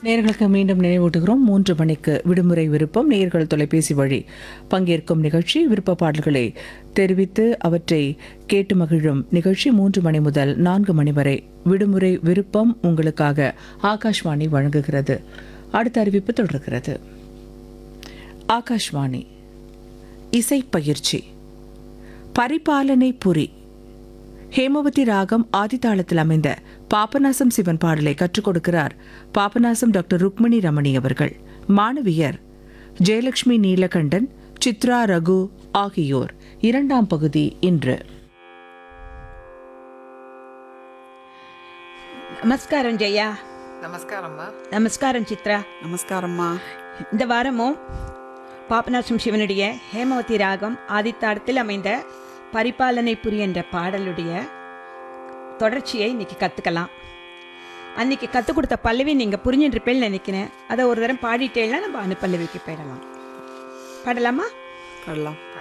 நேர்களுக்கு மீண்டும் நினைவூட்டுகிறோம் மூன்று மணிக்கு விடுமுறை விருப்பம் நேர்கள் தொலைபேசி வழி பங்கேற்கும் நிகழ்ச்சி விருப்ப பாடல்களை தெரிவித்து அவற்றை கேட்டு மகிழும் நிகழ்ச்சி மூன்று மணி முதல் நான்கு மணி வரை விடுமுறை விருப்பம் உங்களுக்காக ஆகாஷ்வாணி வழங்குகிறது அடுத்த அறிவிப்பு தொடர்கிறது ஆகாஷ்வாணி இசைப்பயிற்சி பரிபாலனை புரி ஹேமவதி ராகம் ஆதிதாளத்தில் அமைந்த பாபநாசம் சிவன் பாடலை கற்றுக் கொடுக்கிறார் பாபநாசம் டாக்டர் ருக்மணி ரமணி அவர்கள் மாணவியர் ஜெயலட்சுமி நீலகண்டன் சித்ரா ரகு ஆகியோர் இரண்டாம் பகுதி இன்று நமஸ்காரம் ஜெயா நமஸ்காரம்மா நமஸ்காரம் சித்ரா நமஸ்காரம்மா இந்த வாரமும் பாபநாசம் சிவனுடைய ஹேமவதி ராகம் ஆதித்தாடத்தில் அமைந்த பரிபாலனை புரி என்ற பாடலுடைய தொடர்ச்சியை இன்னைக்கு கற்றுக்கலாம் அன்னைக்கு கற்றுக் கொடுத்த பல்லவி நீங்கள் புரிஞ்சுருப்பேன்னு நினைக்கிறேன் அதை ஒரு தரம் பாடிட்டேன்னா நம்ம அனுப்பல்லவிக்கு போயிடலாம் பாடலாமா பாடலாம்